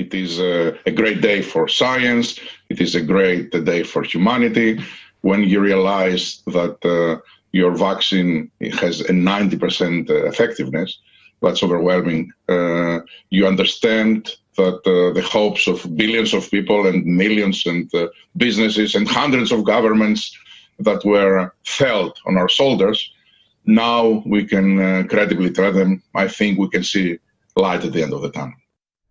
it is a, a great day for science. It is a great day for humanity when you realize that uh, your vaccine has a 90% effectiveness. That's overwhelming. Uh, you understand that uh, the hopes of billions of people and millions and uh, businesses and hundreds of governments that were felt on our shoulders, now we can uh, credibly tell them, I think we can see light at the end of the tunnel.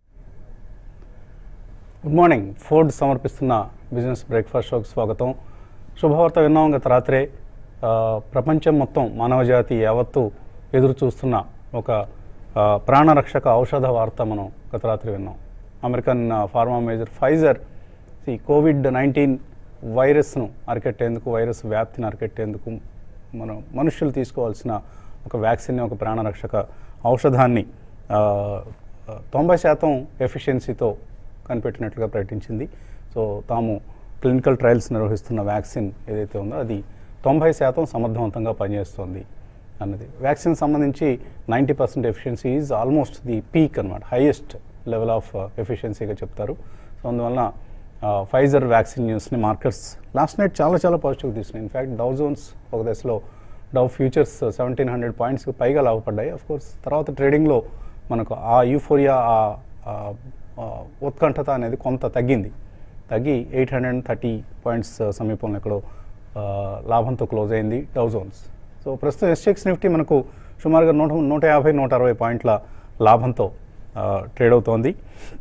Good morning Ford సమర్పిస్తున్న business breakfast షోకి స్వాగతం శుభవార్త విన్నాం గత రాత్రే ఆ, ప్రపంచం మొత్తం మానవజాతి యావత్తు ఎదురు చూస్తున్న ఒక ఆ, ప్రాణరక్షక ఔషధ వార్త మనం గత రాత్రి విన్నాం అమెరికన్ ఆ, ఫార్మా మేజర్ ఫైజర్ ఈ కోవిడ్ నైన్టీన్ వైరస్ను అరికట్టేందుకు వైరస్ వ్యాప్తిని అరికట్టేందుకు మనం మనుషులు తీసుకోవాల్సిన ఒక వ్యాక్సిన్ని ఒక ప్రాణరక్షక ఔషధాన్ని ఆ, ఆ, తొంభై శాతం ఎఫిషియన్సీతో కనిపెట్టినట్లుగా ప్రకటించింది సో తాము క్లినికల్ ట్రయల్స్ నిర్వహిస్తున్న వ్యాక్సిన్ ఏదైతే ఉందో అది తొంభై శాతం సమర్థవంతంగా పనిచేస్తుంది అన్నది వ్యాక్సిన్ సంబంధించి ninety percent efficiency is almost the peak అనమాట హైయెస్ట్ లెవెల్ ఆఫ్ ఎఫిషియన్సీగా చెప్తారు సో అందువలన ఫైజర్ వ్యాక్సిన్ న్యూస్ని మార్కెట్స్ లాస్ట్ నైట్ చాలా చాలా పాజిటివ్ తీసుకున్నాయి ఇన్ఫ్యాక్ట్ డౌ జోన్స్ ఒక దశలో డౌ ఫ్యూచర్స్ సెవెంటీన్ హండ్రెడ్ పాయింట్స్కి పైగా లాభపడ్డాయి అఫ్ కోర్స్ తర్వాత ట్రేడింగ్లో మనకు ఆ యూఫోరియా ఆ- ఆ ఆ ఉత్కంఠత అనేది కొంత తగ్గింది తగ్గి eight hundred and thirty points సమీపంలో ఎక్కడో ఆ, లాభంతో క్లోజ్ అయింది డౌ జోన్స్ సో ప్రస్తుతం ఎస్టెక్స్ నిఫ్టీ మనకు సుమారుగా నూట నూట యాభై నూట అరవై పాయింట్ల లాభంతో ఆ, ట్రేడ్ అవుతోంది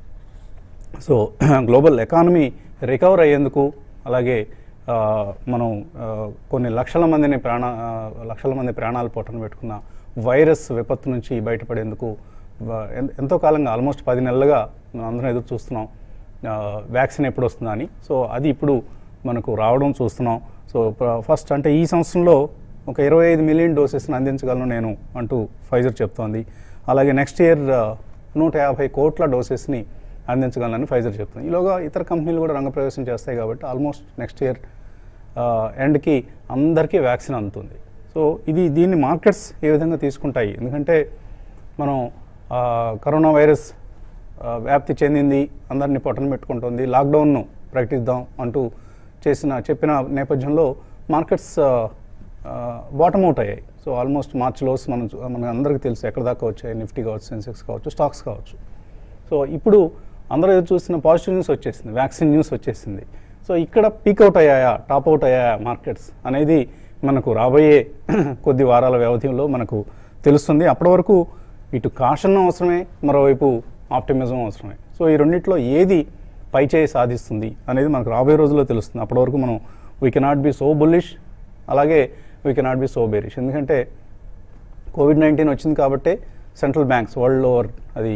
సో గ్లోబల్ ఎకానమీ రికవర్ అయ్యేందుకు అలాగే ఆ, మనం ఆ, కొన్ని లక్షల మందిని ప్రాణ ఆ, లక్షల మంది ప్రాణాలు పొట్టన పెట్టుకున్న వైరస్ విపత్తు నుంచి బయటపడేందుకు వ- ఎన్- ఎంతో కాలంగా ఆల్మోస్ట్ పది నెలలుగా మనం అందరం ఎదురు చూస్తున్నాం ఆ, వ్యాక్సిన్ ఎప్పుడు వస్తుందా అని సో అది ఇప్పుడు మనకు రావడం చూస్తున్నాం సో ప్ర- ఫస్ట్ అంటే ఈ సంవత్సరంలో ఒక ఇరవై ఐదు మిలియన్ డోసెస్ని అందించగలను నేను అంటూ ఫైజర్ చెప్తోంది అలాగే నెక్స్ట్ ఇయర్ నూట యాభై కోట్ల డోసెస్ని అందించగలనని ఫైజర్ చెప్తుంది ఈలోగా ఇతర కంపెనీలు కూడా రంగప్రవేశం చేస్తాయి కాబట్టి ఆల్మోస్ట్ నెక్స్ట్ ఇయర్ ఎండ్కి అందరికీ వ్యాక్సిన్ అందుతుంది సో ఇది దీన్ని మార్కెట్స్ ఏ విధంగా తీసుకుంటాయి ఎందుకంటే మనం ఆ, కరోనా వైరస్ ఆ, వ్యాప్తి చెందింది అందరినీ పొట్టన పెట్టుకుంటుంది లాక్డౌన్ను ప్రకటిద్దాం అంటూ చేసిన చెప్పిన నేపథ్యంలో మార్కెట్స్ బాటమ్ అవుట్ అయ్యాయి సో ఆల్మోస్ట్ మార్చ్ లోస్ మనం చూ- మన అందరికీ తెలుసు ఎక్కడ దాకా వచ్చాయి నిఫ్టీ కావచ్చు సెన్సెక్స్ కావచ్చు స్టాక్స్ కావచ్చు సో ఇప్పుడు అందరూ ఎదురు చూస్తున్న పాజిటివ్ న్యూస్ వచ్చేసింది వ్యాక్సిన్ న్యూస్ వచ్చేసింది సో ఇక్కడ పీక్అవుట్ అయ్యాయా టాప్ అవుట్ అయ్యాయా మార్కెట్స్ అనేది మనకు రాబోయే కొద్ది వారాల వ్యవధిలో మనకు తెలుస్తుంది అప్పటి వరకు ఇటు కాషన్ అవసరమే మరోవైపు ఆప్టిమిజం అవసరమే సో ఈ రెండిట్లో ఏది పైచేయి సాధిస్తుంది అనేది మనకు రాబోయే రోజుల్లో తెలుస్తుంది అప్పటి వరకు మనం we cannot be so bullish అలాగే we cannot be so bearish ఎందుకంటే కోవిడ్ నైన్టీన్ వచ్చింది కాబట్టే సెంట్రల్ బ్యాంక్స్ వరల్డ్ ఓవర్ అది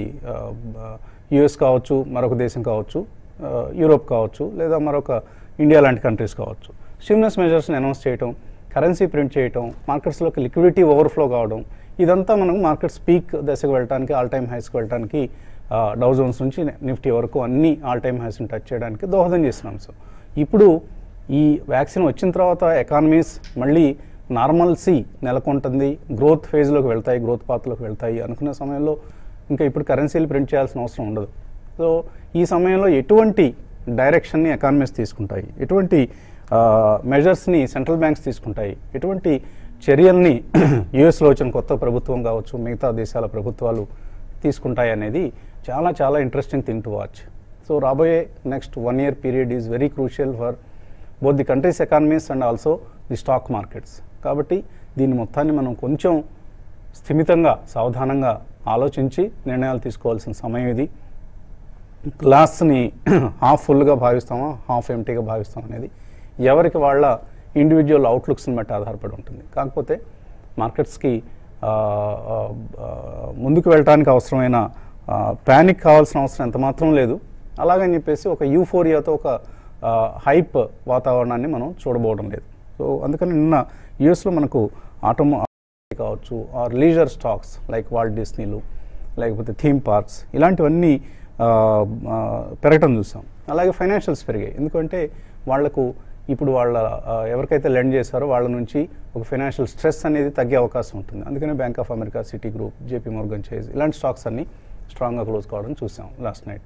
యుఎస్ కావచ్చు మరొక దేశం కావచ్చు ఆ, యూరోప్ కావచ్చు లేదా మరొక ఇండియా లాంటి కంట్రీస్ కావచ్చు స్టిమ్యులస్ మెజర్స్ని అనౌన్స్ చేయటం కరెన్సీ ప్రింట్ చేయటం మార్కెట్స్లోకి లిక్విడిటీ ఓవర్ఫ్లో కావడం ఇదంతా మనకు మార్కెట్స్ పీక్ దశకు వెళ్ళడానికి ఆల్ టైమ్ హైస్కి వెళ్ళడానికి డౌ జోన్స్ నుంచి నిఫ్టీ వరకు అన్ని ఆల్ టైమ్ హైస్ని టచ్ చేయడానికి దోహదం చేసిన అంశం ఇప్పుడు ఈ వ్యాక్సిన్ వచ్చిన తర్వాత ఎకానమీస్ మళ్ళీ నార్మల్సీ నెలకొంటుంది గ్రోత్ ఫేజ్లోకి వెళ్తాయి గ్రోత్ పాత్లోకి వెళ్తాయి అనుకునే సమయంలో ఇంకా ఇప్పుడు కరెన్సీలు ప్రింట్ చేయాల్సిన అవసరం ఉండదు సో ఈ సమయంలో ఎటువంటి డైరెక్షన్ని ఎకానమీస్ తీసుకుంటాయి ఎటువంటి మెజర్స్ని సెంట్రల్ బ్యాంక్స్ తీసుకుంటాయి ఎటువంటి చర్యల్ని యుఎస్లో వచ్చిన కొత్త ప్రభుత్వం కావచ్చు మిగతా దేశాల ప్రభుత్వాలు తీసుకుంటాయి అనేది చాలా చాలా interesting thing to watch so రాబోయే next one year period is very crucial for both the countries economies and also the stock markets కాబట్టి దీని మొత్తాన్ని మనం కొంచెం స్థిమితంగా సావధానంగా ఆలోచించి నిర్ణయాలు తీసుకోవాల్సిన సమయం ఇది గ్లాస్ని హాఫ్ ఫుల్గా భావిస్తామా హాఫ్ ఎంటీగా భావిస్తాం అనేది ఎవరికి వాళ్ళ ఇండివిజువల్ అవుట్లుక్స్ని బట్టి ఆధారపడి ఉంటుంది కాకపోతే మార్కెట్స్కి ఆ, ఆ, ఆ, ముందుకు వెళ్ళడానికి అవసరమైన ప్యానిక్ కావాల్సిన అవసరం ఎంత మాత్రం లేదు అలాగని చెప్పేసి ఒక యూఫోరియాతో ఒక హైప్ వాతావరణాన్ని మనం చూడబోవడం లేదు సో అందుకని నిన్న యూఎస్లో మనకు ఆటోమో కావచ్చు or leisure stocks like Walt డిస్నీలు లేకపోతే థీమ్ పార్క్స్ ఇలాంటివన్నీ ఆ, ఆ, పెరగటం చూసాం అలాగే ఫైనాన్షియల్స్ పెరిగాయి ఎందుకంటే వాళ్లకు ఇప్పుడు వాళ్ళ ఆ, ఎవరికైతే లెండ్ చేశారో వాళ్ళ నుంచి ఒక ఫైనాన్షియల్ స్ట్రెస్ అనేది తగ్గే అవకాశం ఉంటుంది అందుకనే Bank of America Citigroup JP Morgan Chase ఇలాంటి స్టాక్స్ అన్ని స్ట్రాంగ్గా క్లోజ్ కావడం చూసాం లాస్ట్ నైట్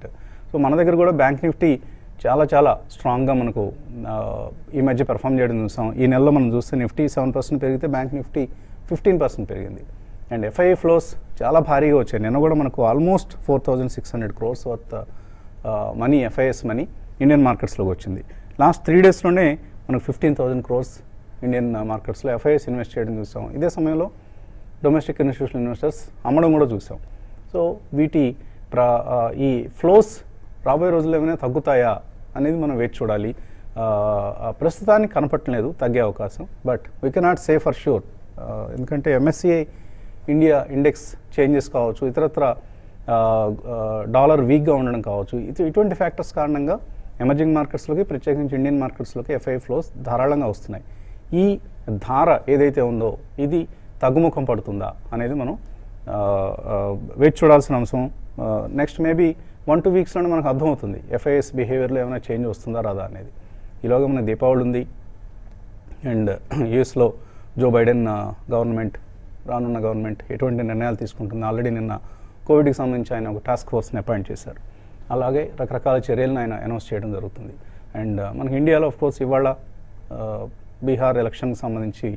సో మన దగ్గర కూడా బ్యాంక్ నిఫ్టీ చాలా చాలా స్ట్రాంగ్గా మనకు ఆ, ఈ మధ్య పెర్ఫామ్ చేయడం చూసాం ఈ నెలలో మనం చూస్తే నిఫ్టీ సెవెన్ పర్సెంట్ పెరిగితే బ్యాంక్ నిఫ్టీ ఫిఫ్టీన్ పర్సెంట్ పెరిగింది అండ్ ఎఫ్ఐఐ ఫ్లోస్ చాలా భారీగా వచ్చాయి నిన్న కూడా మనకు almost four thousand six hundred crores worth money FIs money Indian మార్కెట్స్లోకి వచ్చింది లాస్ట్ త్రీ డేస్లోనే మనకు ఫిఫ్టీన్ థౌజండ్ క్రోర్స్ ఇండియన్ మార్కెట్స్లో ఎఫ్ఐఎస్ ఇన్వెస్ట్ చేయడం చూసాం ఇదే సమయంలో డొమెస్టిక్ ఇన్స్టిట్యూషనల్ ఇన్వెస్టర్స్ అమ్మడం కూడా చూసాం సో వీటి ప్ర ఆ, ఈ ఫ్లోస్ రాబోయే రోజుల్లో ఏమైనా తగ్గుతాయా అనేది మనం వేచి చూడాలి ఆ, ఆ, ప్రస్తుతానికి కనపట్టలేదు తగ్గే అవకాశం but we cannot say for sure ఎందుకంటే ఎంఎస్సిఐ ఇండియా ఇండెక్స్ చేంజెస్ కావచ్చు ఇతరత్ర ఆ, ఆ, డాలర్ వీక్గా ఉండడం కావచ్చు ఇటు ఇటువంటి ఫ్యాక్టర్స్ కారణంగా ఎమర్జింగ్ మార్కెట్స్లోకి ప్రత్యేకించి ఇండియన్ మార్కెట్స్లోకి ఎఫ్ఐ ఫ్లోస్ ధారాళంగా వస్తున్నాయి ఈ ధార ఏదైతే ఉందో ఇది తగ్గుముఖం పడుతుందా అనేది మనం ఆ, ఆ, వేచి చూడాల్సిన అంశం నెక్స్ట్ మేబీ వన్ టూ వీక్స్లోనే మనకు అర్థమవుతుంది ఎఫ్ఐఎస్ బిహేవియర్లో ఏమైనా చేంజ్ వస్తుందా రాదా అనేది ఈలోగా మన దీపావళి ఉంది అండ్ యూఎస్లో జో బైడెన్ గవర్నమెంట్ రానున్న గవర్నమెంట్ ఎటువంటి నిర్ణయాలు తీసుకుంటుంది ఆల్రెడీ నిన్న కోవిడ్కి సంబంధించి ఆయన ఒక టాస్క్ ఫోర్స్ని అపాయింట్ చేశారు అలాగే రకరకాల చర్యలను ఆయన అనౌన్స్ చేయడం జరుగుతుంది అండ్ మనకి ఇండియాలో ఆఫ్ కోర్స్ ఇవాళ ఆ, బీహార్ ఎలక్షన్కి సంబంధించి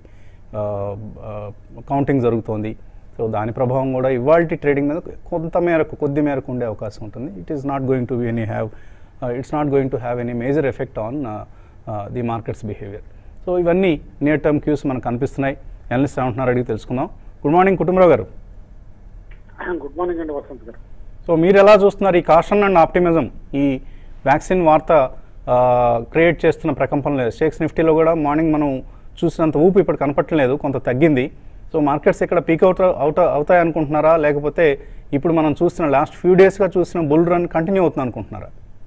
కౌంటింగ్ జరుగుతోంది సో దాని ప్రభావం కూడా ఇవాళ ట్రేడింగ్ మీద కొంత మేరకు కొద్ది మేరకు ఉండే అవకాశం ఉంటుంది it is not going to any have it's not going to have any major effect on the markets behaviour so ఇవన్నీ నియర్ టర్మ్ క్యూస్ మనకు కనిపిస్తున్నాయి ఎనలిస్ట్ ఏమంటున్నారు అడిగి తెలుసుకుందాం గుడ్ మార్నింగ్ కుటుంబరావు గారు గుడ్ మార్నింగ్ అండి వసంత్ గారు సో మీరు ఎలా చూస్తున్నారు ఈ కాషన్ అండ్ ఆప్టిమిజం ఈ వ్యాక్సిన్ వార్త క్రియేట్ చేస్తున్న ప్రకంపనలో స్టేక్స్ నిఫ్టీలో కూడా మార్నింగ్ మనం చూసినంత ఊపు ఇప్పుడు కనపట్టలేదు కొంత తగ్గింది సో మార్కెట్స్ ఇక్కడ పీక్ అవుట్ అవుట్ అవుతాయి అనుకుంటున్నారా లేకపోతే ఇప్పుడు మనం చూస్తున్న లాస్ట్ ఫ్యూ డేస్గా చూసిన బుల్ రన్ కంటిన్యూ అవుతుంది అనుకుంటున్నారా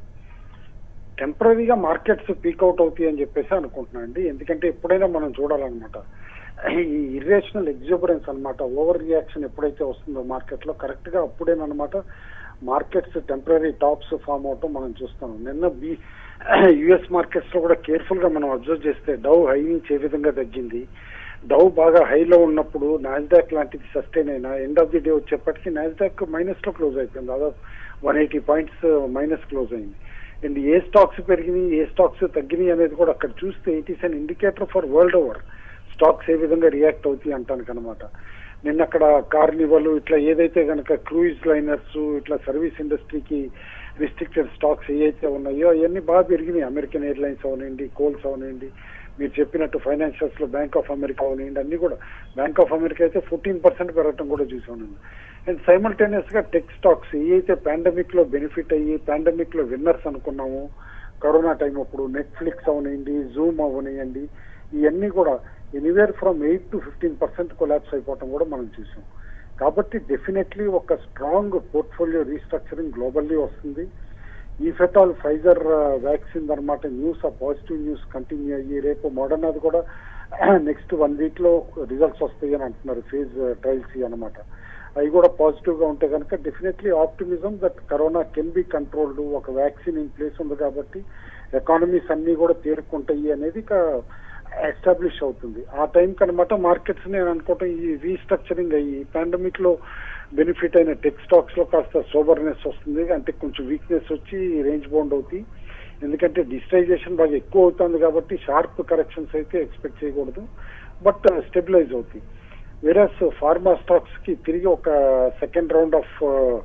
టెంపరీగా మార్కెట్స్ పీక్అవుట్ అవుతాయి అని చెప్పేసి అనుకుంటున్నాను అండి ఎందుకంటే ఎప్పుడైనా మనం చూడాలన్నమాట ఈ ఇర్రేషనల్ ఎగ్జూబరెన్స్ అన్నమాట ఓవర్ రియాక్షన్ ఎప్పుడైతే వస్తుందో మార్కెట్ లో కరెక్ట్ గా అప్పుడేనమాట మార్కెట్స్ టెంపరీ టాప్స్ ఫామ్ అవటం మనం చూస్తాం నిన్న బి యుఎస్ మార్కెట్స్ లో కూడా కేర్ఫుల్ గా మనం అబ్జర్వ్ చేస్తే డౌ హై నుంచి ఏ విధంగా తగ్గింది డౌ బాగా హైలో ఉన్నప్పుడు నాస్డాక్ లాంటిది సస్టైన్ అయినా ఎండ్ ఆఫ్ ది డే వచ్చేప్పటికి నాస్డాక్ మైనస్ లో క్లోజ్ అయిపోయింది దాదాపు one eighty points minus close అయింది అండ్ ఏ స్టాక్స్ పెరిగినాయి ఏ స్టాక్స్ తగ్గినాయి అనేది కూడా అక్కడ చూస్తే it is an indicator for world over stocks ఏ విధంగా రియాక్ట్ అవుతాయి అంటానికి అనమాట నిన్న అక్కడ కార్నివల్ ఇట్లా ఏదైతే కనుక క్రూయిజ్ లైనర్స్ ఇట్లా సర్వీస్ ఇండస్ట్రీకి రిస్ట్రిక్టెడ్ స్టాక్స్ ఏవైతే ఉన్నాయో అవన్నీ బాగా పెరిగినాయి అమెరికన్ ఎయిర్లైన్స్ అవనండి కోల్స్ అవనండి మీరు చెప్పినట్టు ఫైనాన్షియల్స్ లో బ్యాంక్ ఆఫ్ అమెరికా అవనండి అన్ని కూడా బ్యాంక్ ఆఫ్ అమెరికా అయితే ఫోర్టీన్ పర్సెంట్ పెరగటం కూడా చూసాను అండ్ సైమల్టేనియస్ గా టెక్ స్టాక్స్ ఏవైతే పాండమిక్ లో బెనిఫిట్ అయ్యి పాండమిక్ లో విన్నర్స్ అనుకున్నాము కరోనా టైం అప్పుడు నెట్ఫ్లిక్స్ అవనివ్వండి జూమ్ అవనివ్వండి ఇవన్నీ కూడా anywhere from eight to fifteen percent collapse అయిపోవటం కూడా మనం చూసాం కాబట్టి డెఫినెట్లీ ఒక స్ట్రాంగ్ పోర్ట్ఫోలియో రీస్ట్రక్చరింగ్ గ్లోబల్లీ వస్తుంది ఈ ఫెటాల్ ఫైజర్ వ్యాక్సిన్ అనమాట న్యూస్ ఆ పాజిటివ్ న్యూస్ కంటిన్యూ అయ్యి రేపు మోడర్నాది కూడా నెక్స్ట్ వన్ వీక్ లో రిజల్ట్స్ వస్తాయి అని అంటున్నారు ఫేజ్ ట్రయల్స్ అనమాట అవి కూడా పాజిటివ్ గా ఉంటే కనుక definitely optimism that corona can be controlled ఒక వ్యాక్సిన్ ఇన్ ప్లేస్ ఉంది కాబట్టి ఎకానమీస్ అన్ని కూడా తేరుకుంటాయి అనేది ఇక ఎస్టాబ్లిష్ అవుతుంది ఆ టైం కనమాట మార్కెట్స్ నేను అనుకోవటం ఈ రీస్ట్రక్చరింగ్ అయ్యి పాండమిక్ లో బెనిఫిట్ అయిన టెక్ స్టాక్స్ లో కాస్త సోబర్నెస్ వస్తుంది అంటే కొంచెం వీక్నెస్ వచ్చి రేంజ్ బౌండ్ అవుతాయి ఎందుకంటే డిజిటైజేషన్ బాగా ఎక్కువ అవుతుంది కాబట్టి షార్ప్ కరెక్షన్స్ అయితే ఎక్స్పెక్ట్ చేయకూడదు బట్ స్టెబిలైజ్ అవుతాయి వేరస్ ఫార్మా స్టాక్స్ కి తిరిగి ఒక సెకండ్ రౌండ్ ఆఫ్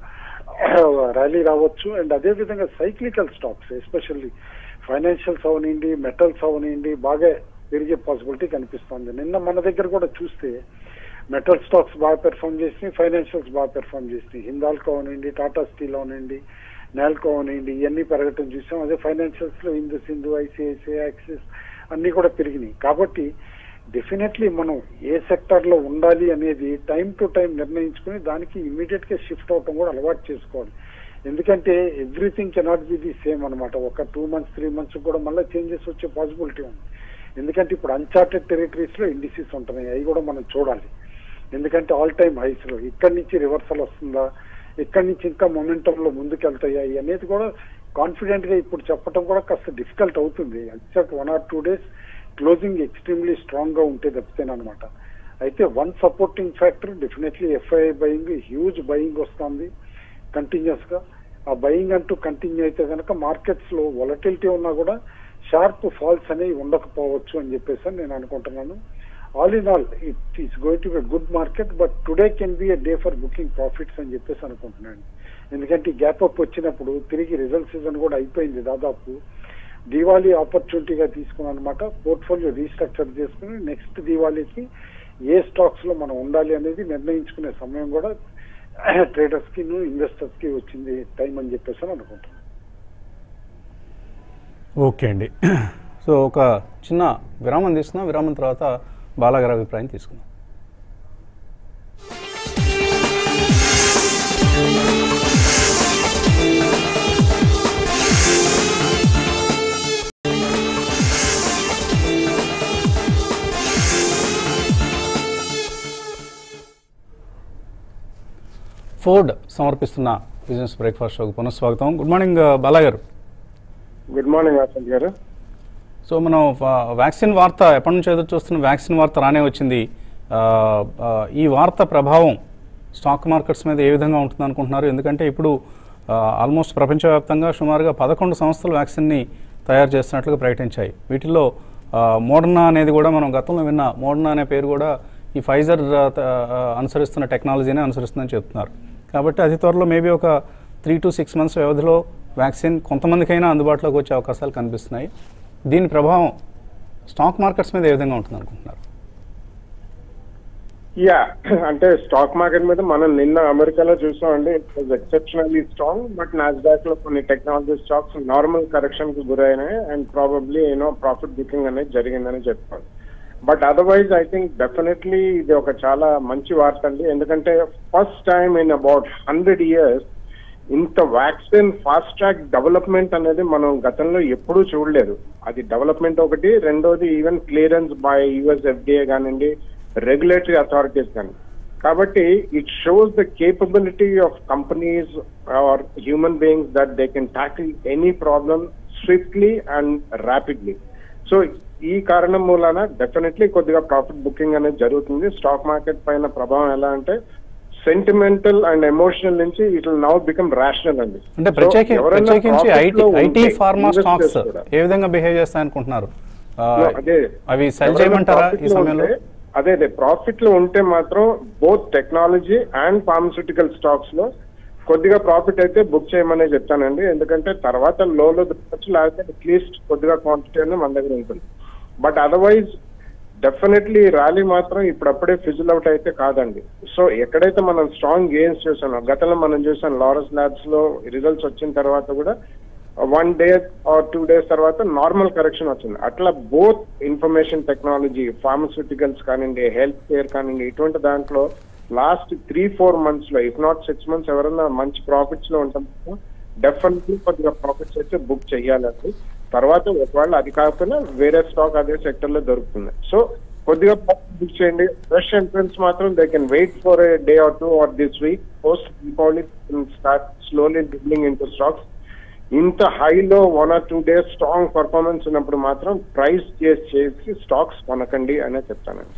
ర్యాలీ రావచ్చు అండ్ అదే విధంగా సైక్లికల్ స్టాక్స్ ఎస్పెషల్లీ ఫైనాన్షియల్స్ అవనివ్వండి మెటల్స్ అవనివ్వండి బాగా పెరిగే పాసిబిలిటీ కనిపిస్తుంది నిన్న మన దగ్గర కూడా చూస్తే మెటల్ స్టాక్స్ బాగా పెర్ఫామ్ చేసినాయి ఫైనాన్షియల్స్ బాగా పెర్ఫామ్ చేసినాయి హిందాల్కో అవనివ్వండి టాటా స్టీల్ అవనివ్వండి నాల్కో అవనివ్వండి ఇవన్నీ పెరగటం చూసాం అదే ఫైనాన్షియల్స్ లో హిందూ సింధు ఐసిఐసిఐ యాక్సిస్ అన్ని కూడా పెరిగినాయి కాబట్టి డెఫినెట్లీ మనం ఏ సెక్టర్ లో ఉండాలి అనేది టైం టు టైం నిర్ణయించుకుని దానికి ఇమీడియట్ గా షిఫ్ట్ అవటం కూడా అలవాటు చేసుకోవాలి ఎందుకంటే everything cannot be the same అనమాట ఒక టూ మంత్స్ త్రీ మంత్స్ కూడా మళ్ళీ చేంజెస్ వచ్చే పాసిబిలిటీ ఉంది ఎందుకంటే ఇప్పుడు అన్చార్టెడ్ టెరిటరీస్ లో ఇండిసీస్ ఉంటున్నాయి అవి కూడా మనం చూడాలి ఎందుకంటే ఆల్ టైమ్ హైస్ లో ఇక్కడి నుంచి రివర్సల్ వస్తుందా ఇక్కడి నుంచి ఇంకా మొమెంటం లో ముందుకెళ్తాయా అనేది కూడా కాన్ఫిడెంట్ గా ఇప్పుడు చెప్పడం కూడా కాస్త డిఫికల్ట్ అవుతుంది exact one or two days closing extremely strong గా ఉంటే తప్పితేనమాట అయితే one supporting factor definitely FII buying huge buying వస్తుంది కంటిన్యూస్ గా ఆ బయింగ్ అంటూ కంటిన్యూ అయితే కనుక మార్కెట్స్ లో వొలటిలిటీ ఉన్నా కూడా షార్ప్ ఫాల్స్ అనేవి ఉండకపోవచ్చు అని చెప్పేసి నేను అనుకుంటున్నాను all in all it is going to be good market but today can be a day for booking profits అని చెప్పేసి అనుకుంటున్నాను ఎందుకంటే గ్యాప్ అప్ వచ్చినప్పుడు తిరిగి రిజల్ట్ సీజన్ కూడా అయిపోయింది దాదాపు దివాళీ ఆపర్చునిటీగా తీసుకున్నాను అనమాట పోర్ట్ఫోలియో రీస్ట్రక్చర్ చేసుకుని నెక్స్ట్ దివాళీకి ఏ స్టాక్స్ లో మనం ఉండాలి అనేది నిర్ణయించుకునే సమయం కూడా ట్రేడర్స్ కి ఇన్వెస్టర్స్ కి వచ్చింది టైం అని చెప్పేసి అని అనుకుంటున్నాను ఓకే అండి సో ఒక చిన్న విరామం తీసుకుందాం విరామం తర్వాత బాలాగారి అభిప్రాయం తీసుకుందాం ఫోర్డ్ సమర్పిస్తున్న బిజినెస్ బ్రేక్ఫాస్ట్ షోకి పునఃస్వాగతం గుడ్ మార్నింగ్ బాలాగారు గుడ్ మార్నింగ్ ఆసంత్ గారు సో మనం వా- వ్యాక్సిన్ వార్త ఎప్పటి నుంచి ఎదురు చూస్తున్న వ్యాక్సిన్ వార్త రానే వచ్చింది ఆ, ఆ, ఈ వార్త ప్రభావం స్టాక్ మార్కెట్స్ మీద ఏ విధంగా ఉంటుంది అనుకుంటున్నారు ఎందుకంటే ఇప్పుడు ఆ, ఆల్మోస్ట్ ప్రపంచవ్యాప్తంగా సుమారుగా పదకొండు సంస్థలు వ్యాక్సిన్ని తయారు చేస్తున్నట్లుగా ప్రకటించాయి వీటిల్లో ఆ, మోడర్నా అనేది కూడా మనం గతంలో విన్న మోడర్నా అనే పేరు కూడా ఈ ఫైజర్ ఆ, త- ఆ, అనుసరిస్తున్న టెక్నాలజీనే అనుసరిస్తుందని చెప్తున్నారు కాబట్టి అతి త్వరలో మేబీ ఒక త్రీ టు సిక్స్ మంత్స్ వ్యవధిలో వ్యాక్సిన్ కొంతమందికైనా అందుబాటులోకి వచ్చే అవకాశాలు కనిపిస్తున్నాయి దీని ప్రభావం స్టాక్ మార్కెట్స్ మీద ఏ విధంగా ఉంటుంది అనుకుంటున్నారు యా అంటే స్టాక్ మార్కెట్ మీద మనం నిన్న అమెరికాలో చూసామండి it was exceptionally strong but Nasdaq లో కొన్ని టెక్నాలజీ స్టాక్స్ నార్మల్ కరెక్షన్ కి గురైనాయి and probably you know profit booking అనేది జరిగిందని చెప్పాలి but otherwise I think definitely ఇది ఒక చాలా మంచి వార్త అండి ఎందుకంటే first time in about hundred years ఇంత వ్యాక్సిన్ ఫాస్ట్ ట్రాక్ డెవలప్మెంట్ అనేది మనం గతంలో ఎప్పుడూ చూడలేదు అది డెవలప్మెంట్ ఒకటి రెండోది even clearance by US FDA కానివ్వండి రెగ్యులేటరీ అథారిటీస్ కానీ కాబట్టి it shows the capability of companies or human beings that they can tackle any problem swiftly and rapidly so ఈ కారణం మూలాన డెఫినెట్లీ కొద్దిగా ప్రాఫిట్ బుకింగ్ అనేది జరుగుతుంది స్టాక్ మార్కెట్ పైన ప్రభావం ఎలా అంటే సెంటిమెంటల్ అండ్ ఎమోషనల్ నుంచి it will now become rational అండి అంటే So, ప్రత్యేకి ఎవరైనా ప్రత్యేకించి profit ఐటీ లో ఐటీ ఉంటే ఫార్మా investors స్టాక్స్ కూడా. ఏ విధంగా బిహేవ్ చేస్తాయి అనుకుంటున్నారు ఆ, No, అదే అవి సెల్ ఎవరైనా చేయమంటారా profit ఈ లో సమయంలో ఉంటే- అదే అదే ప్రాఫిట్ లో ఉంటే మాత్రం both technology and pharmaceutical stocks లో కొద్దిగా ప్రాఫిట్ అయితే బుక్ చేయమనే చెప్తానండి ఎందుకంటే తర్వాత లోలో దొరకచ్చు లేకపోతే అట్లీస్ట్ కొద్దిగా క్వాంటిటీ అనేది మన దగ్గర ఉంటుంది బట్ అదర్వైజ్ డెఫినెట్లీ ర్యాలీ మాత్రం ఇప్పుడప్పుడే ఫిజిల్ అవుట్ అయితే కాదండి సో ఎక్కడైతే మనం స్ట్రాంగ్ గెయిన్స్ చూసామో గతంలో మనం చూసాం లారస్ ల్యాబ్స్ లో రిజల్ట్స్ వచ్చిన తర్వాత కూడా one day or two days తర్వాత నార్మల్ కరెక్షన్ వచ్చింది అట్లా బోత్ ఇన్ఫర్మేషన్ టెక్నాలజీ ఫార్మస్యూటికల్స్ కానివ్వండి హెల్త్ కేర్ కానివ్వండి ఇటువంటి దాంట్లో లాస్ట్ త్రీ ఫోర్ మంత్స్ లో ఇఫ్ నాట్ సిక్స్ మంత్స్ ఎవరైనా మంచి ప్రాఫిట్స్ లో ఉంటామో డెఫినెట్లీ కొద్దిగా ప్రాఫిట్స్ అయితే బుక్ చేయాలండి తర్వాత ఒకవేళ అది కాకపోయినా వేరే స్టాక్ అదే సెక్టర్ లో దొరుకుతుంది సో కొద్దిగా ప్రాఫిట్ బుక్ చేయండి ఫ్రెష్ ఎంట్రన్స్ మాత్రం they can wait for a day or two or this week post Deepavali start slowly building into stocks ఇంత హైలో one or two days strong performance ఉన్నప్పుడు మాత్రం ప్రైస్ చేసి చేసి స్టాక్స్ కొనకండి అనే చెప్తానండి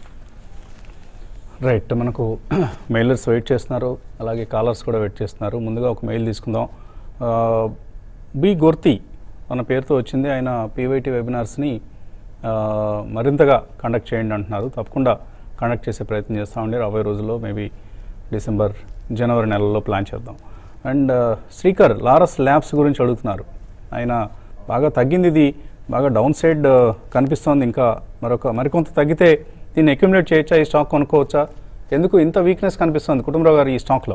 రైట్ మనకు మెయిలర్స్ వెయిట్ చేస్తున్నారు అలాగే కాలర్స్ కూడా వెయిట్ చేస్తున్నారు ముందుగా ఒక మెయిల్ తీసుకుందాం ఆ, బి గొర్తి అన్న పేరుతో వచ్చింది ఆయన పీవైటీ వెబినార్స్ని ఆ, మరింతగా కండక్ట్ చేయండి అంటున్నారు తప్పకుండా కండక్ట్ చేసే ప్రయత్నం చేస్తామండి రాబోయే రోజుల్లో మేబీ డిసెంబర్ జనవరి నెలలో ప్లాన్ చేద్దాం అండ్ శ్రీకర్ లారస్ ల్యాబ్స్ గురించి అడుగుతున్నారు ఆయన బాగా తగ్గింది ఇది బాగా డౌన్ సైడ్ కనిపిస్తోంది ఇంకా మరొక మరికొంత తగ్గితే దీన్ని అక్యుములేట్ చేయొచ్చా ఈ స్టాక్ కొనుక్కోవచ్చా ఎందుకు ఇంత వీక్నెస్ కనిపిస్తుంది కుటుంబరావు గారు ఈ స్టాక్లో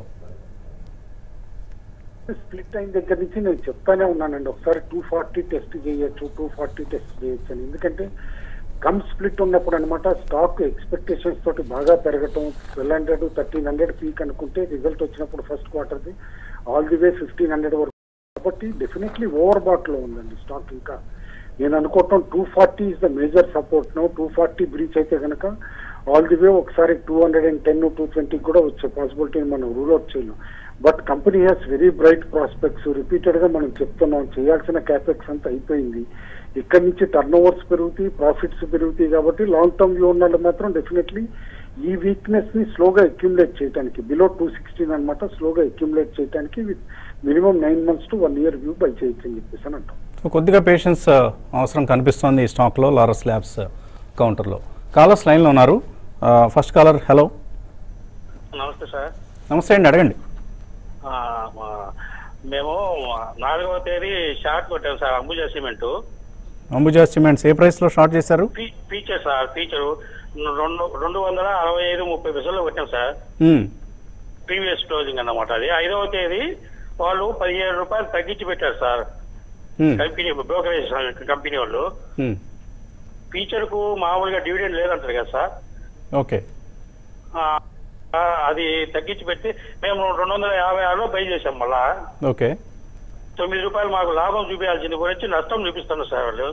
స్ప్లిట్ అయిన దగ్గర నుంచి నేను చెప్తానే ఉన్నానండి ఒకసారి టూ ఫార్టీ టెస్ట్ చేయొచ్చు టూ ఫార్టీ టెస్ట్ చేయొచ్చు అని ఎందుకంటే కమ్ స్ప్లిట్ ఉన్నప్పుడు అనమాట స్టాక్ ఎక్స్పెక్టేషన్స్ తోటి బాగా పెరగటం twelve hundred thirteen hundred peak అనుకుంటే రిజల్ట్ వచ్చినప్పుడు ఫస్ట్ క్వార్టర్ది all the way fifteen hundred వరకు కాబట్టి డెఫినెట్లీ ఓవర్ బాట్ లో ఉందండి స్టాక్ ఇంకా నేను అనుకోవటం two forty is the major support no two forty breach అయితే కనుక ఆల్ ది వే ఒకసారి two hundred and ten two twenty కూడా వచ్చే పాసిబిలిటీని మనం రూల్ అవుట్ చేయలేం but company has very bright prospects repeated గా మనం చెప్తున్నాం చేయాల్సిన క్యాపెక్స్ అంతా అయిపోయింది ఇక్కడ నుంచి టర్న్ ఓవర్స్ పెరుగుతాయి ప్రాఫిట్స్ పెరుగుతాయి కాబట్టి లాంగ్ టర్మ్ వ్యూ ఉన్న వాళ్ళు మాత్రం డెఫినెట్లీ ఈ వీక్నెస్ ని స్లోగా అక్యుములేట్ చేయడానికి బిలో టూ సిక్స్టీన్ అనమాట స్లోగా అక్యుములేట్ చేయడానికి with minimum nine months to one year view buy చేయొచ్చు అని చెప్పేసి అని అంటాం సో కొద్దిగా పేషెన్స్ అవసరం కనిపిస్తోంది ఈ స్టాక్లో లారస్ ల్యాబ్స్ కౌంటర్లో కాలర్స్ లైన్లో ఉన్నారు ఫస్ట్ కాలర్ హలో నమస్తే సార్ నమస్తే అండి అడగండి ఆ, మా- మేము నాలుగవ తేదీ షార్ట్ కొట్టాం sir Ambuja cement Ambuja cements ఏ ప్రైస్లో షార్ట్ చేశారు ఫీ- ఫీచర్ సార్ ఫీచరు రెండు రెండు వందల అరవై ఐదు ముప్పై పైసలు కొట్టాం సార్ మ్మ్. ప్రీవియస్ క్లోజింగ్ అన్నమాట అది ఐదవ తేదీ వాళ్ళు పదిహేడు రూపాయలు తగ్గించి పెట్టారు సార్ మ్మ్. కంపెనీ బ్రోకరేజ్ కంపెనీ వాళ్ళు మ్మ్. ఫీచర్ కు మామూలుగా డివిడెండ్ లేదంటారు కదా సార్ ఓకే ఆ, ఆ, అది తగ్గించి పెట్టి మేము రెండు వందల యాభై ఆరులో బై చేసాం మళ్ళా ఓకే తొమ్మిది రూపాయలు మాకు లాభం చూపించాల్సింది గురించి నష్టం చూపిస్తున్నారు సార్ వాళ్ళు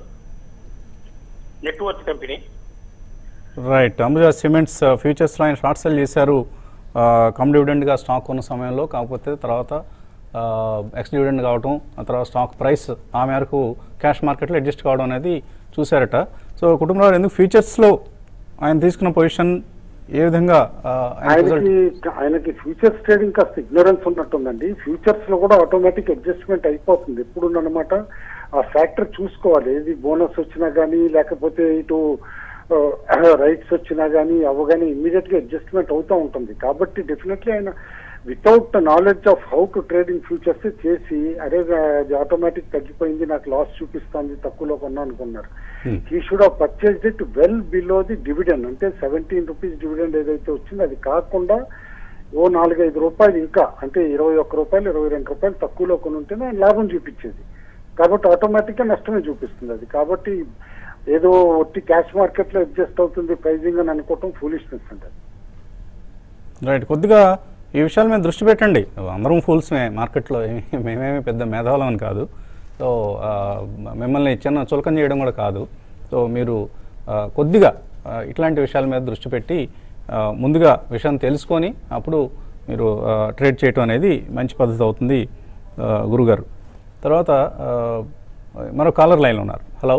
network company right Ambuja cements ఫ్యూచర్స్లో ఆయన షార్ట్ సెల్ చేశారు కమ్ డివిడెండ్గా స్టాక్ ఉన్న సమయంలో కాకపోతే తర్వాత ఎక్స్ డివిడెండ్ కావటం ఆ తర్వాత స్టాక్ ప్రైస్ ఆ మేరకు క్యాష్ మార్కెట్లో అడ్జస్ట్ కావడం అనేది చూశారట సో కుటుంబంలో ఎందుకు ఫ్యూచర్స్లో ఆయన తీసుకున్న పొజిషన్ ఏ విధంగా ఆ, ఆయన result- ఆయనకి ఆయనకి ఫ్యూచర్స్ ట్రేడింగ్ కాస్త ఇగ్నోరెన్స్ ఉన్నట్టుందండి ఫ్యూచర్స్ లో కూడా ఆటోమేటిక్ అడ్జస్ట్మెంట్ అయిపోతుంది ఎప్పుడు అనమాట ఆ ఫ్యాక్టర్ చూసుకోవాలి ఏది బోనస్ వచ్చినా గానీ లేకపోతే ఇటు రైట్స్ వచ్చినా గానీ అవగానే ఇమ్మీడియట్ గా అడ్జస్ట్మెంట్ అవుతూ ఉంటుంది కాబట్టి డెఫినెట్లీ ఆయన without knowledge of how to trading futures చేసి అరే అది ఆటోమేటిక్ తగ్గిపోయింది నాకు లాస్ చూపిస్తుంది తక్కువలో కొన్నా అనుకున్నారు Hmm. He should have purchased it well below the dividend అంటే సెవెంటీన్ రూపీస్ డివిడెండ్ ఏదైతే వచ్చిందో అది కాకుండా ఓ నాలుగైదు రూపాయలు ఇంకా అంటే ఇరవై ఒక్క రూపాయలు ఇరవై రెండు రూపాయలు తక్కువలో కొని ఉంటేనే ఆయన లాభం చూపించేది కాబట్టి ఆటోమేటిక్ గా నష్టమే చూపిస్తుంది అది కాబట్టి ఏదో ఒట్టి క్యాష్ మార్కెట్ లో అడ్జస్ట్ అవుతుంది ప్రైజింగ్ అని అనుకోవటం ఫూలిష్నెస్ అండి అది. రైట్ కొద్దిగా ఈ విషయాల మీద దృష్టి పెట్టండి అందరం ఫూల్స్మే మార్కెట్లో ఏమి- మేమేమి పెద్ద మేధావులం అని కాదు సో ఆ, మిమ్మల్ని చిన్న చులకం చేయడం కూడా కాదు సో మీరు ఆ, కొద్దిగా ఆ, ఇట్లాంటి విషయాల మీద దృష్టి పెట్టి ఆ, ముందుగా విషయం తెలుసుకొని అప్పుడు మీరు ఆ, ట్రేడ్ చేయటం అనేది మంచి పద్ధతి అవుతుంది ఆ, గురుగారు తర్వాత ఆ, మరో కాలర్ లైన్లో ఉన్నారు హలో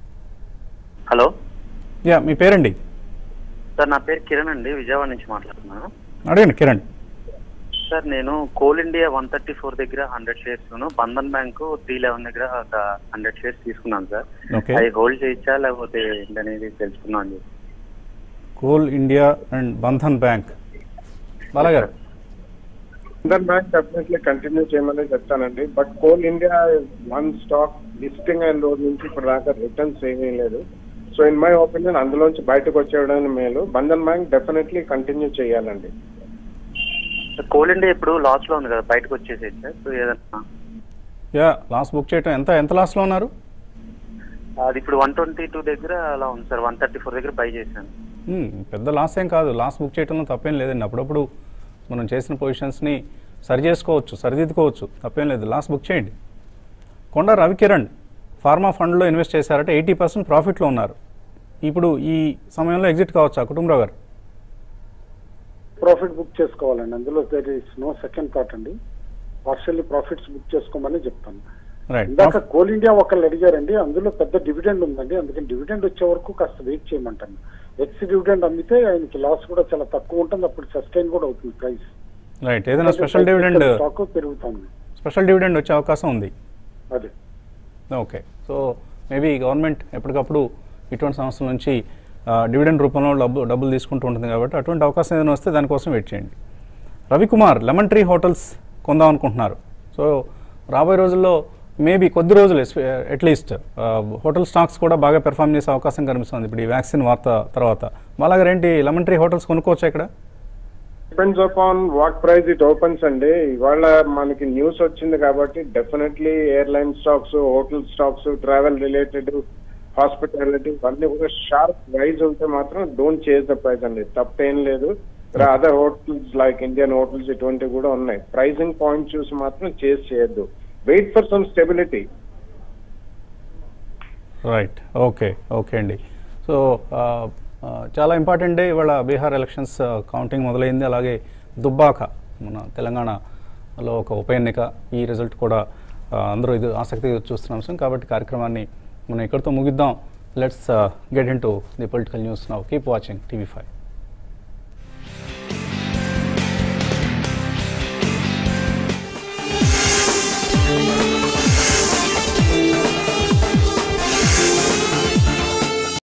హలో యా మీ పేరండి సార్ నా పేరు కిరణ్ అండి విజయవాడ నుంచి మాట్లాడుతున్నాను అడగండి కిరణ్ సార్ నేను Coal India one thirty four దగ్గర hundred shares Bandhan Bank three eleven దగ్గర ఒక హండ్రెడ్ షేర్స్ తీసుకున్నాను సార్ ఓకే అవి హోల్డ్ చేయొచ్చా లేకపోతే ఏంటనేది తెలుసుకున్నాను అండి Coal India and Bandhan Bank బాలాగారు బంధన్ బ్యాంక్ డెఫినెట్లీ కంటిన్యూ చేయమని చెప్తానండి but Coal India one stock listing అయిన రోజు నుంచి ఇప్పుడు దాకా రిటర్న్స్ ఏమీ లేదు సో ఇన్ మై ఒపీనియన్ అందులోంచి బయటకు వచ్చేయడం మేలు బంధన్ బ్యాంక్ డెఫినెట్లీ కంటిన్యూ చేయాలండి సార్ కోల్ ఇండియా ఇప్పుడు లాస్ లో ఉంది కదా బయటకు వచ్చేసేది సార్ సో ఏదన్నా యా లాస్ బుక్ చేయటం ఎంత ఎంత లాస్లో ఉన్నారు అది ఇప్పుడు వన్ ట్వంటీ టూ దగ్గర అలా ఉంది సార్ వన్ థర్టీ ఫోర్ దగ్గర బై చేశాను హ్మ్, పెద్ద లాస్ ఏం కాదు లాస్ బుక్ చేయడంలో తప్పేం లేదండి అప్పుడప్పుడు మనం చేసిన పొజిషన్స్ని సరి చేసుకోవచ్చు సరిదిద్దుకోవచ్చు తప్పేం లేదు లాస్ బుక్ చేయండి కొండ రవికిరణ్ ఫార్మా ఫండ్లో ఇన్వెస్ట్ చేశారంటే ఎయిటీ పర్సెంట్ ప్రాఫిట్లో ఉన్నారు ఇప్పుడు ఈ సమయంలో ఎగ్జిట్ కావచ్చా కుటుంబరావు గారు ప్రాఫిట్ బుక్ చేసుకోవాలండి అందులో there is no second thought అండి పార్షల్లీ ప్రాఫిట్స్ బుక్ చేసుకోమని చెప్తాను రైట్ ఇందాక కోల్ ఇండియా ఒకళ్ళు అడిగారండి అందులో పెద్ద డివిడెండ్ ఉందండి అందుకని డివిడెండ్ వచ్చే వరకు కాస్త వెయిట్ చేయమంటాను ఎక్స్ డివిడెండ్ అమ్మితే ఆయనకి లాస్ కూడా చాలా తక్కువ ఉంటుంది అప్పుడు సస్టైన్ కూడా అవుతుంది ప్రైస్ రైట్ ఏదైనా స్పెషల్ డివిడెండ్ స్టాక్ పెరుగుతుంది స్పెషల్ డివిడెండ్ వచ్చే అవకాశం ఉంది అదే ఓకే సో మేబీ గవర్నమెంట్ ఎప్పటికప్పుడు ఇటువంటి సంస్థల నుంచి డివిడెండ్ రూపంలో డబ్బు డబ్బులు తీసుకుంటూ ఉంటుంది కాబట్టి అటువంటి అవకాశం ఏదైనా వస్తే దానికోసం వెయిట్ చేయండి రవికుమార్ లెమన్ ట్రీ హోటల్స్ కొందాం అనుకుంటున్నారు సో రాబోయే రోజుల్లో మేబీ కొద్ది రోజులు అట్లీస్ట్ హోటల్ స్టాక్స్ కూడా బాగా పెర్ఫామ్ చేసే అవకాశం కనిపిస్తుంది ఇప్పుడు ఈ వ్యాక్సిన్ వార్త తర్వాత మాలాగారు ఏంటి లెమన్ ట్రీ హోటల్స్ కొనుక్కోవచ్చా ఇక్కడ depends upon what price it opens అండి ఇవాళ మనకి న్యూస్ వచ్చింది కాబట్టి definitely airline stocks hotel stocks travel related hospitality ఇవన్నీ కూడా షార్ప్ ప్రైస్ ఉంటే మాత్రం డోంట్ చేజ్ ద ప్రైస్ అండి తప్పేం లేదు other hotels like Indian Hotels ఇటువంటివి కూడా ఉన్నాయి ప్రైసింగ్ పాయింట్ చూసి మాత్రం చేజ్ చేయొద్దు wait for some stability right okay okay అండి సో ఆ, చాలా ఇంపార్టెంట్ డే ఇవాళ బీహార్ ఎలక్షన్స్ ఆ, కౌంటింగ్ మొదలైంది అలాగే దుబ్బాక మన తెలంగాణలో ఒక ఉప ఎన్నిక ఈ రిజల్ట్ కూడా ఆ, అందరూ ఇది ఆసక్తిగా చూస్తున్న అంశం కాబట్టి కార్యక్రమాన్ని మనం ఇక్కడితో ముగిద్దాం let's get into the political news now keep watching TV five